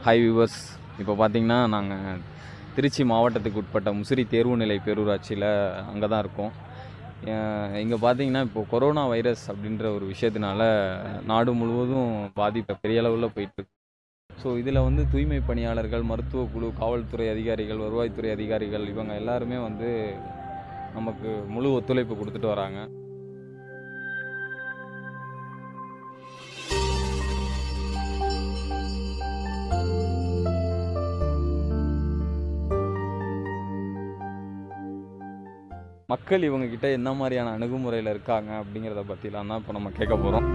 Hi viewers இப்போ பார்த்தீங்கன்னா நாங்கள் திருச்சி மாவட்டத்துக்கு உட்பட்ட முசிறி தேர்வுநிலை பேரூராட்சியில் அங்கே தான் இருக்கோம் இங்கே பார்த்தீங்கன்னா இப்போ கொரோனா வைரஸ் அப்படின்ற ஒரு விஷயத்தினால நாடு முழுவதும் பாதிப்பு பெரிய அளவில் போயிட்டுருக்கு ஸோ இதில் வந்து தூய்மை பணியாளர்கள் மருத்துவ குழு காவல்துறை அதிகாரிகள் வருவாய்த்துறை அதிகாரிகள் இவங்க எல்லாருமே வந்து நமக்கு முழு ஒத்துழைப்பு கொடுத்துட்டு வராங்க மக்கள் இவங்க கிட்ட என்ன மாதிரியான அணுகுமுறையில் இருக்காங்க அப்படிங்கிறத பற்றிலாம் தான் இப்போ நம்ம கேட்க போகிறோம்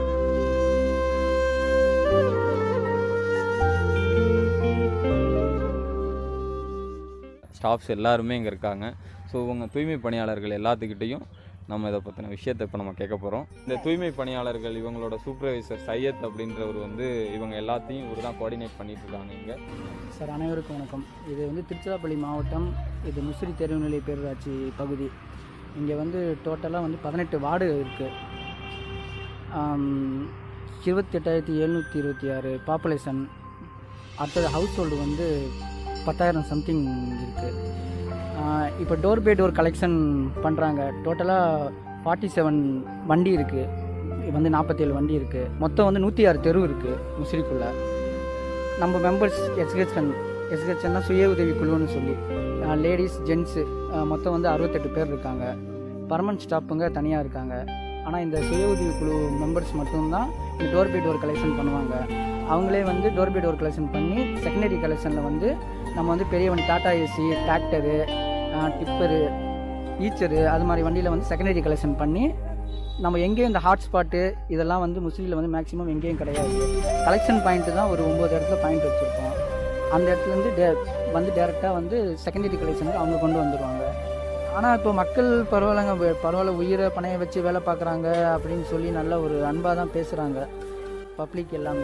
ஸ்டாஃப்ஸ் எல்லாருமே இங்கே இருக்காங்க ஸோ இவங்க தூய்மை பணியாளர்கள் எல்லாத்துக்கிட்டேயும் நம்ம இதை பற்றின விஷயத்தை இப்போ நம்ம கேட்க போகிறோம் இந்த தூய்மை பணியாளர்கள் இவங்களோட சூப்பர்வைசர் சையத் அப்படின்றவர் வந்து இவங்க எல்லாத்தையும் இவர் தான் கோஆர்டினேட் பண்ணிட்டு இருக்காங்க இங்கே சார் அனைவருக்கும் வணக்கம் இது வந்து திருச்சிராப்பள்ளி மாவட்டம் இது முசிறி தேர்வுநிலை பேரூராட்சி பகுதி இங்கே வந்து டோட்டலாக வந்து பதினெட்டு வார்டு இருக்குது இருபத்தெட்டாயிரத்தி எழுநூற்றி இருபத்தி ஆறு பாப்புலேஷன் அடுத்தது ஹவுஸ் ஹோல்டு வந்து பத்தாயிரம் சம்திங் இருக்குது இப்போ டோர் பை டோர் கலெக்ஷன் பண்ணுறாங்க டோட்டலாக ஃபார்ட்டி செவன் வண்டி இருக்குது வந்து நாற்பத்தேழு வண்டி இருக்குது மொத்தம் வந்து நூற்றி ஆறு தெரு இருக்குது முசிறிக்குள்ளே நம்ம மெம்பர்ஸ் எஸ்ஹெச்என் எஸ்ஹெச்என்னா சுய உதவி குழுன்னு சொல்லி லேடிஸ் ஜென்ஸு மொத்தம் வந்து அறுபத்தெட்டு பேர் இருக்காங்க பர்மனன்ட் ஸ்டாஃபுங்க தனியாக இருக்காங்க ஆனால் இந்த சுய உதவி குழு மெம்பர்ஸ் மட்டும்தான் இந்த டோர் பை டோர் கலெக்ஷன் பண்ணுவாங்க அவங்களே வந்து டோர் பை டோர் கலெக்ஷன் பண்ணி செகண்டரி கலெக்ஷனில் வந்து நம்ம வந்து பெரிய வண்டி Tata Ace tractor tipper Eicher அது மாதிரி வண்டியில் வந்து செகண்டரி கலெக்ஷன் பண்ணி நம்ம எங்கேயும் இந்த ஹாட்ஸ்பாட்டு இதெல்லாம் வந்து முஸ்லீமில் வந்து மேக்ஸிமம் எங்கேயும் கிடையாது கலெக்ஷன் பாயிண்ட்டு தான் ஒரு ஒம்பது இடத்துல பாயிண்ட் வச்சுருக்கோம் அந்த இடத்துலேருந்து டே வந்து டேரெக்டாக வந்து செகண்டரி கலெக்ஷனுக்கு அவங்க கொண்டு வந்துடுவாங்க ஆனால் இப்போ மக்கள் பரவாயில்லைங்க வே- பரவாயில்ல உயிரை பணைய வச்சு வேலை பார்க்குறாங்க அப்படின்னு சொல்லி நல்ல ஒரு அன்பாக தான் பேசுகிறாங்க பப்ளிக் எல்லாமே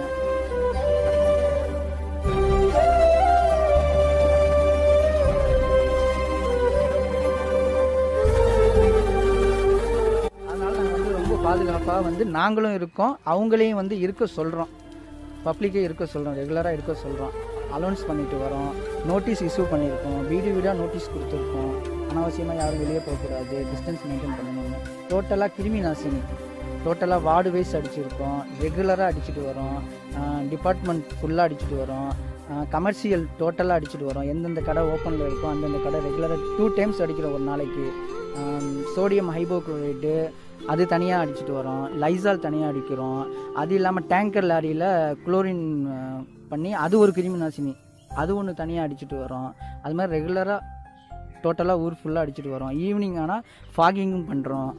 அதனால் நாங்கள் வந்து ரொம்ப பாதுகாப்பாக வந்து நாங்களும் இருக்கோம் அவங்களையும் வந்து இருக்க சொல்கிறோம் பப்ளிக்கே இருக்க சொல்கிறோம் ரெகுலராக இருக்க சொல்கிறோம் அலௌன்ஸ் பண்ணிட்டு வரோம் நோட்டீஸ் இஷ்யூ பண்ணியிருக்கோம் வீடு வீடாக நோட்டீஸ் கொடுத்துருக்கோம் அனாவசியமாக யாரும் வெளியே போகக்கூடாது டிஸ்டன்ஸ் மெயின்டைன் பண்ணணும்னு டோட்டலாக கிருமி நாசினி டோட்டலாக வார்டு வைஸ் அடிச்சிருக்கோம் ரெகுலராக அடிச்சுட்டு வரோம் டிபார்ட்மெண்ட் ஃபுல்லாக அடிச்சுட்டு வரோம் கமர்ஷியல் டோட்டலாக அடிச்சுட்டு வரோம் எந்தெந்த கடை ஓப்பனில் இருக்கோ அந்தந்த கடை ரெகுலராக டூ டைம்ஸ் அடிக்கிறோம் ஒரு நாளைக்கு சோடியம் ஹைபோக்ளோரைட்டு அது தனியாக அடிச்சுட்டு வரோம் லைசால் தனியாக அடிக்கிறோம் அது இல்லாமல் டேங்கர் லாரியில் குளோரின் அஹ், பண்ணி அது ஒரு கிருமி நாசினி அது ஒன்று தனியாக அடிச்சுட்டு வரோம் அது மாதிரி ரெகுலராக டோட்டலாக ஊர் ஃபுல்லாக அடிச்சுட்டு வரோம் ஈவினிங் ஆனால் ஃபாகிங்கும் பண்ணுறோம்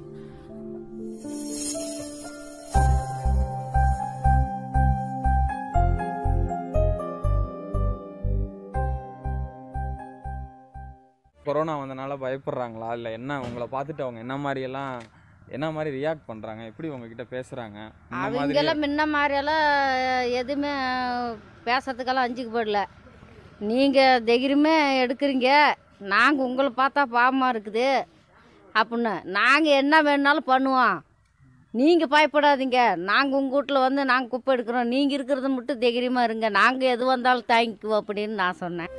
கொரோனா வந்தனால பயப்படுறாங்களா இல்லை என்ன உங்களை பார்த்துட்டு அவங்க என்ன மாதிரியெல்லாம் என்ன மாதிரி ரியாக்ட் பண்ணுறாங்க எப்படி உங்ககிட்ட பேசுகிறாங்க இந்த மாதிரி அவங்கெல்லாம் முன்ன மாதிரியெல்லாம் எதுவுமே பேசுறதுக்கெல்லாம் அஞ்சுக்கு போடல நீங்கள் தைரியமே எடுக்கிறீங்க நாங்கள் உங்களை பார்த்தா பாவமாக இருக்குது அப்படின்னு நாங்கள் என்ன வேணுனாலும் பண்ணுவோம் நீங்கள் பயப்படாதீங்க நாங்கள் உங்கள் வீட்டில் வந்து நாங்கள் குப்பை எடுக்கிறோம் நீங்கள் இருக்கிறத மட்டும் தைரியமாக இருங்க நாங்கள் எது வந்தாலும் தாங்கிக்குவோம் அப்படின்னு நான் சொன்னேன்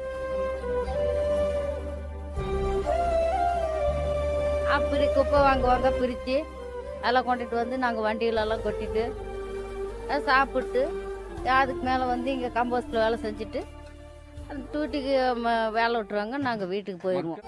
அப்படி குப்பை வாங்குவாங்க பிரித்து அதெல்லாம் கொண்டுட்டு வந்து நாங்கள் வண்டியிலலாம் கொட்டிட்டு அதை சாப்பிட்டு அதுக்கு மேலே வந்து இங்கே கம்போஸ்டில் வேலை செஞ்சுட்டு அந்த டூட்டிக்கு ம- வேலை விட்டுருவாங்க நாங்கள் வீட்டுக்கு போயிடுவோம்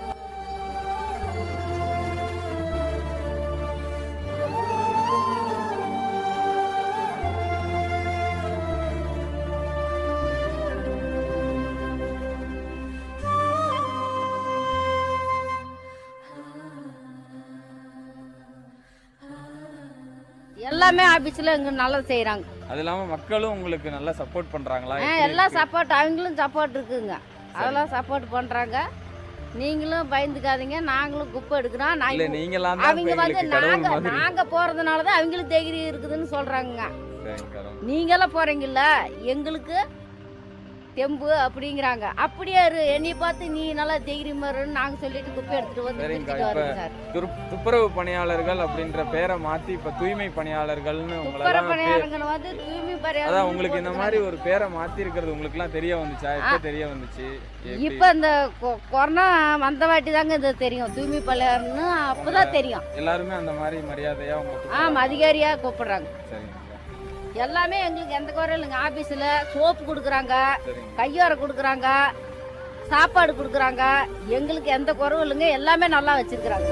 எல்லாமே ஆஃபீஸில் இங்கே நல்லா செய்கிறாங்க அது இல்லாமல் மக்களும் உங்களுக்கு நல்லா சப்போர்ட் பண்ணுறாங்களா ஆ எல்லாம் சப்போர்ட் அவங்களும் சப்போர்ட் இருக்குங்க அதெல்லாம் சப்போர்ட் பண்ணுறாங்க நீங்களும் பயந்துக்காதீங்க நாங்களும் குப்பை எடுக்கிறோம் இல்லை நாங்கள் நீங்களாம் தான் அவங்க இப்ப வந்து எங்களுக்கு கடவுள் நாங்கள் மாதிரி நாங்கள் போகிறதுனால தான் அவங்களுக்கு தைரியம் இருக்குதுன்னு சொல்கிறாங்க சரிங்க கடவுள். நீங்களாம் போகிறீங்கல்ல எங்களுக்கு தெம்பு அப்படிங்கிறாங்க அப்படியே இரு என்னை பார்த்து நீ நல்லா தைரியமா இருன்னு நாங்க சொல்லிட்டு குப்பை எடுத்துட்டு வந்து சரிங்கக்கா, பிரிச்சுட்டு இப்ப வரோம் சார் துரு- துப்புரவு பணியாளர்கள் அப்படின்ற பேரை மாத்தி இப்ப தூய்மை பணியாளர்கள்னு துப்புர உங்களெல்லாம் பே- பணியாளர்கள் வந்து தூய்மை பணியாளர்கள் அதான் உங்களுக்கு இந்த மாதிரி ஒரு பேரை மாத்தி இருக்கிறது உங்களுக்கு எல்லாம் தெரிய வந்துச்சா எப்ப தெரிய வந்துச்சு எப்படி? இப்போ இந்த கொ- கொரோனா வந்த வாட்டி தாங்க இது தெரியும் தூய்மை பணியாளர்னு அப்பதான் தெரியும் எல்லாருமே அந்த மாதிரி மரியாதையா உங்களுக்கு ஆமா அதிகாரியா கூப்பிடுறாங்க சரிங்கக்கா எல்லாமே எங்களுக்கு எந்த குறையும் இல்லைங்க ஆபீஸ்ல சோப்பு கொடுக்குறாங்க சரிங்க கையோரை கொடுக்குறாங்க சாப்பாடு கொடுக்குறாங்க எங்களுக்கு எந்த குறவும் இல்லைங்க எல்லாமே நல்லா வச்சிருக்கிறாங்க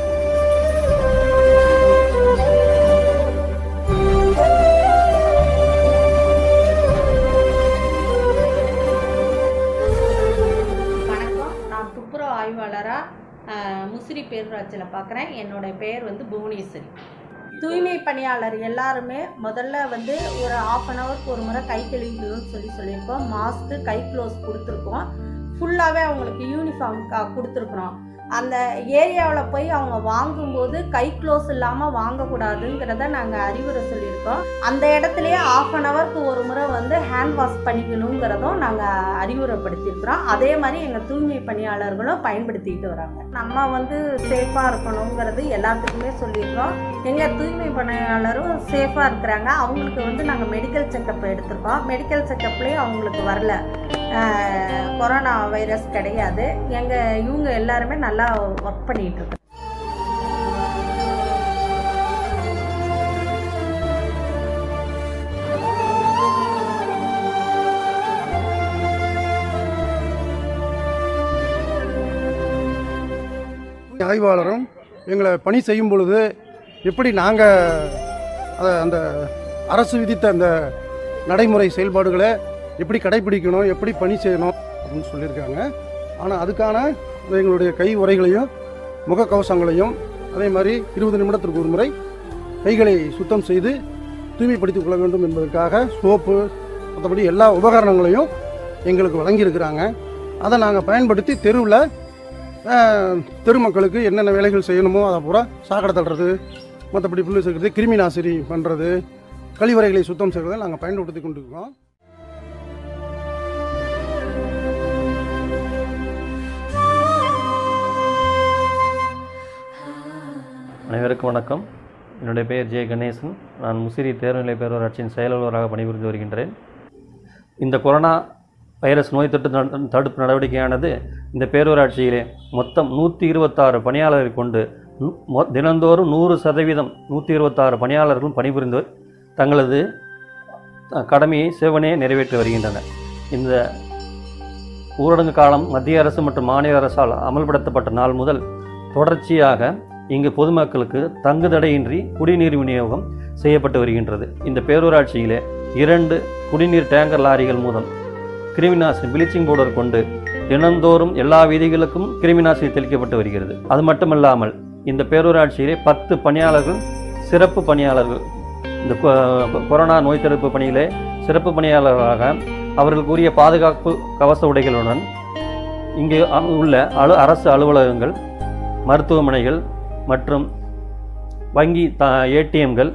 வணக்கம் நான் துப்புரவு ஆய்வாளராக முசிறி பேரூராட்சியில் பார்க்குறேன் என்னோட பெயர் வந்து புவனேஸ்வரி தூய்மை பணியாளர் எல்லாருமே முதல்ல வந்து ஒரு ஆஃப் அன் ஹவருக்கு ஒரு முறை கை கழுவிக்கணும்னு சொல்லி சொல்லியிருக்கோம் மாஸ்க்கு கை க்ளோஸ் கொடுத்துருக்கோம் ஃபுல்லாகவே அவங்களுக்கு யூனிஃபார்ம் கொடுத்துருக்குறோம் அந்த ஏரியாவில் போய் அவங்க வாங்கும்போது கை க்ளோஸ் இல்லாமல் வாங்கக்கூடாதுங்கிறத நாங்கள் அறிவுரை சொல்லியிருக்கோம் அந்த இடத்துலயே ஆஃப் அன் ஹவருக்கு ஒரு முறை வந்து ஹேண்ட் வாஷ் பண்ணிக்கணுங்கிறதும் நாங்கள் அறிவுரைப்படுத்தியிருக்கிறோம் அதே மாதிரி எங்கள் தூய்மை பணியாளர்களும் பயன்படுத்திட்டு வராங்க நம்ம வந்து சேஃபாக இருக்கணுங்கிறது எல்லாத்துக்குமே சொல்லியிருக்கோம் எங்கள் தூய்மை பணியாளரும் சேஃபாக இருக்கிறாங்க அவங்களுக்கு வந்து நாங்கள் மெடிக்கல் செக்கப் எடுத்திருக்கோம் மெடிக்கல் செக்கப்லேயும் அவங்களுக்கு வரல ஆஹ், கொரோனா வைரஸ் கிடையாது எங்கள் இவங்க எல்லாருமே நல்லா ஒர்க் பண்ணிகிட்டு இருக்காங்க ஆய்வாளரும் எங்களை பணி செய்யும் பொழுது எப்படி நாங்கள் அதை அந்த அரசு விதித்த அந்த நடைமுறை செயல்பாடுகளை எப்படி கடைபிடிக்கணும் எப்படி பணி செய்யணும் அப்படின்னு சொல்லியிருக்காங்க ஆனால் அதுக்கான எங்களுடைய கை உரைகளையும் முகக்கவசங்களையும் அதே மாதிரி இருபது நிமிடத்திற்கு ஒரு முறை கைகளை சுத்தம் செய்து தூய்மைப்படுத்திக் கொள்ள வேண்டும் என்பதற்காக சோப்பு மற்றபடி எல்லா உபகரணங்களையும் எங்களுக்கு வழங்கியிருக்கிறாங்க அதை நாங்கள் பயன்படுத்தி தெருவில் ஆஹ், தெருமக்களுக்கு என்னென்ன வேலைகள் செய்யணுமோ அதை பூரா சாக்கடை தள்ளுறது மற்றபடி புல்லு சேர்க்கறது கிருமி நாசினி பண்ணுறது கழிவறைகளை சுத்தம் செய்கிறதை நாங்கள் பயன்படுத்தி கொண்டிருக்கோம் அனைவருக்கும் வணக்கம் என்னுடைய பெயர் ஜே கணேசன் நான் முசிறி தேர்வுநிலை பேரூராட்சியின் செயலாளராக பணிபுரிந்து வருகின்றேன் இந்த கொரோனா வைரஸ் நோய் தொற்று நட- தடுப்பு நடவடிக்கையானது இந்த பேரூராட்சியிலே மொத்தம் நூற்றி இருபத்தாறு பணியாளர்களை கொண்டு நு- மொ- தினந்தோறும் நூறு சதவீதம் நூற்றி இருபத்தாறு பணியாளர்களும் பணிபுரிந்து தங்களது அஹ், கடமையை சிவனே நிறைவேற்றி வருகின்றனர் இந்த ஊரடங்கு காலம் மத்திய அரசு மற்றும் மாநில அரசால் அமல்படுத்தப்பட்ட நாள் முதல் தொடர்ச்சியாக இங்கு பொதுமக்களுக்கு தங்குதடையின்றி குடிநீர் விநியோகம் செய்யப்பட்டு வருகின்றது இந்த பேரூராட்சியிலே இரண்டு குடிநீர் டேங்கர் லாரிகள் மூலம் கிருமிநாசினி ப்ளீச்சிங் பவுடர் கொண்டு தினந்தோறும் எல்லா வீதிகளுக்கும் கிருமிநாசினி தெளிக்கப்பட்டு வருகிறது அது மட்டுமல்லாமல் இந்த பேரூராட்சியிலே பத்து பணியாளர்கள் சிறப்பு பணியாளர்கள் இந்த கொ- கொரோனா நோய் தடுப்பு பணியிலே சிறப்பு பணியாளர்களாக அவர்களுக்குரிய பாதுகாப்பு கவச உடைகளுடன் இங்கே அ- உள்ள அலு அரசு அலுவலகங்கள் மருத்துவமனைகள் மற்றும் வங்கி த ஏடிஎம்கள்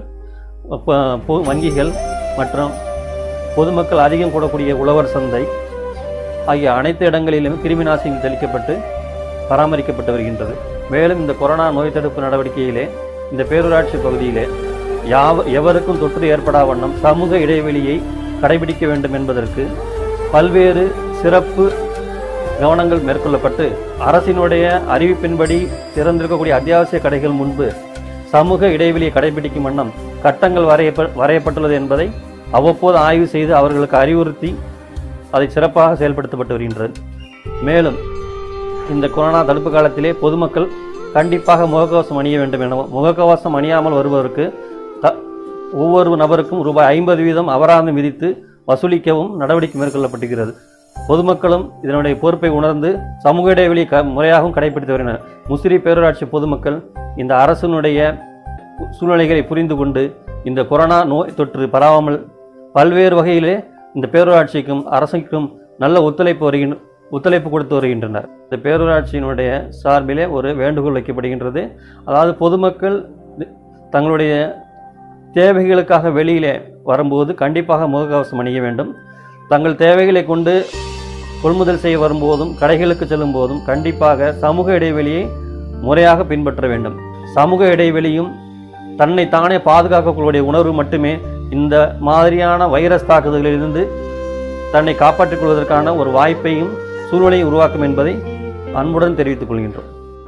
வங்கிகள் மற்றும் பொதுமக்கள் அதிகம் கூடக்கூடிய உழவர் சந்தை ஆகிய அனைத்து இடங்களிலும் கிருமி நாசினி தெளிக்கப்பட்டு பராமரிக்கப்பட்டு வருகின்றது மேலும் இந்த கொரோனா நோய் தடுப்பு நடவடிக்கையிலே இந்த பேரூராட்சி பகுதியிலே யாவ எவருக்கும் தொற்று ஏற்படா வண்ணம் சமூக இடைவெளியை கடைபிடிக்க வேண்டும் என்பதற்கு பல்வேறு சிறப்பு கவனங்கள் மேற்கொள்ளப்பட்டு அரசினுடைய அறிவிப்பின்படி திறந்திருக்கக்கூடிய அத்தியாவசிய கடைகள் முன்பு சமூக இடைவெளியை கடைபிடிக்கும் வண்ணம் கட்டங்கள் வரையப்ப வரையப்பட்டுள்ளது என்பதை அவ்வப்போது ஆய்வு செய்து அவர்களுக்கு அறிவுறுத்தி அதை சிறப்பாக செயல்படுத்தப்பட்டு வருகின்றது மேலும் இந்த கொரோனா தடுப்பு காலத்திலே பொதுமக்கள் கண்டிப்பாக முகக்கவசம் அணிய வேண்டும் எனவும் முகக்கவசம் அணியாமல் வருபவருக்கு த ஒவ்வொரு நபருக்கும் ரூபாய் ஐம்பது வீதம் அபராதம் விதித்து வசூலிக்கவும் நடவடிக்கை மேற்கொள்ளப்பட்டிருக்கிறது பொதுமக்களும் இதனுடைய பொறுப்பை உணர்ந்து சமூக இடைவெளி க முறையாகவும் கடைபிடித்து வருகின்றனர் முசிறி பேரூராட்சி பொதுமக்கள் இந்த அரசினுடைய சூழ்நிலைகளை புரிந்து கொண்டு இந்த கொரோனா நோய் தொற்று பரவாமல் பல்வேறு வகையிலே இந்த பேரூராட்சிக்கும் அரசுக்கும் நல்ல ஒத்துழைப்பு வருகின்ற ஒத்துழைப்பு கொடுத்து வருகின்றனர் இந்த பேரூராட்சியினுடைய சார்பிலே ஒரு வேண்டுகோள் வைக்கப்படுகின்றது அதாவது பொதுமக்கள் தங்களுடைய தேவைகளுக்காக வெளியிலே வரும்போது கண்டிப்பாக முகக்கவசம் அணிய வேண்டும் தங்கள் தேவைகளை கொண்டு கொள்முதல் செய்ய வரும்போதும் கடைகளுக்கு செல்லும் போதும் கண்டிப்பாக சமூக இடைவெளியை முறையாக பின்பற்ற வேண்டும் சமூக இடைவெளியும் தன்னை தானே பாதுகாக்கக்கூடிய உணர்வு மட்டுமே இந்த மாதிரியான வைரஸ் தாக்குதலிலிருந்து தன்னை காப்பாற்றிக் கொள்வதற்கான ஒரு வாய்ப்பையும் சூழ்நிலையை உருவாக்கும் என்பதை அன்புடன் தெரிவித்துக் கொள்கின்றோம்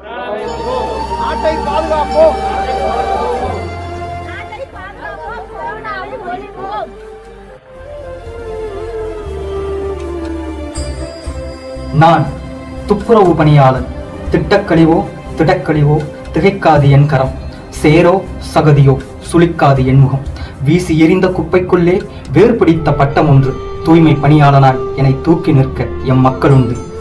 நான் துப்புரவு பணியாளர் திட்டக்கழிவோ திடக்கழிவோ திகைக்காது என் கரம் சேரோ சகதியோ சுளிக்காது என் முகம் வீசி எறிந்த குப்பைக்குள்ளே வேர் பிடித்த பட்டம் ஒன்று தூய்மை பணியாளனாய் என்னை தூக்கி நிற்க எம் மக்களுண்டு